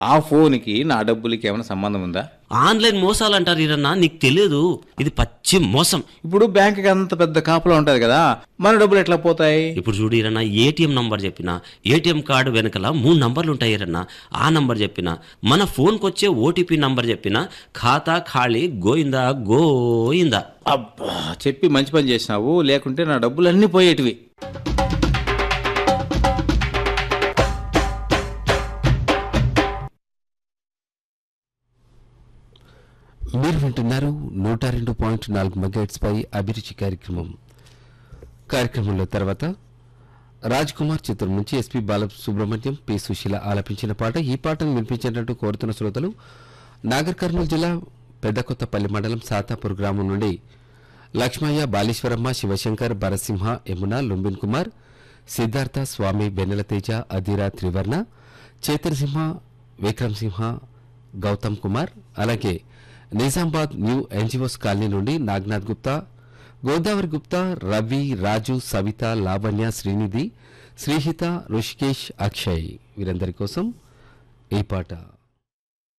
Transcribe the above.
ఆ ఫోన్కి నా డబ్బులకి ఏమైనా సంబంధం ఉందా ఆన్లైన్ మోసాలు అంటారు ఈరన్నా నీకు తెలియదు ఇది పచ్చి మోసం ఇప్పుడు బ్యాంక్కి అంత పెద్ద కాపులా ఉంటుంది కదా మన డబ్బులు ఎట్లా పోతాయి ఇప్పుడు చూడు ఈరన్నా ఏటీఎం నంబర్ చెప్పిన ఏటీఎం కార్డు వెనకల మూడు నంబర్లు ఉంటాయి ఈరన్నా ఆ నంబర్ చెప్పిన మన ఫోన్కి వచ్చే ఓటీపీ నంబర్ చెప్పిన ఖాతా ఖాళీ గోయిందా గోయిందా అబ్బా చెప్పి మంచి పని చేసినావు లేకుంటే నా డబ్బులు అన్నీ పోయేటివి మీరు వింటున్నారు నూట రెండు పాయింట్ నాలుగు మెగాట్స్ పై అభిరుచి కార్యక్రమం కార్యక్రమంలో తర్వాత రాజ్ కుమార్ చిత్రం నుంచి ఎస్పి బాల సుబ్రహ్మణ్యం పి సుశీల ఆలపించిన పాట ఈ పాటను వినిపించేటట్టు కోరుతున్న శ్రోతలు నాగర్ కర్నూలు జిల్లా పెద్దకొత్తపల్లి మండలం సాతాపూర్ గ్రామం నుండి లక్ష్మయ్య బాలీశ్వరమ్మ శివశంకర్ భరసింహ యమున లుంబిన్ కుమార్ సిద్ధార్థ స్వామి వెన్నెల తేజ అధీరా త్రివర్ణ చేతన్ సింహ విక్రమ్ సింహ గౌతమ్ కుమార్ అలాగే నిజామాబాద్ న్యూ ఎన్జిఓస్ కాలనీ నుండి నాగ్నాథ్ గుప్తా గోదావరి గుప్తా రవి రాజు సవిత లావణ్య శ్రీనిధి శ్రీహిత ఋషికేష్ అక్షయ్ వీరందరి కోసం ఈ పాట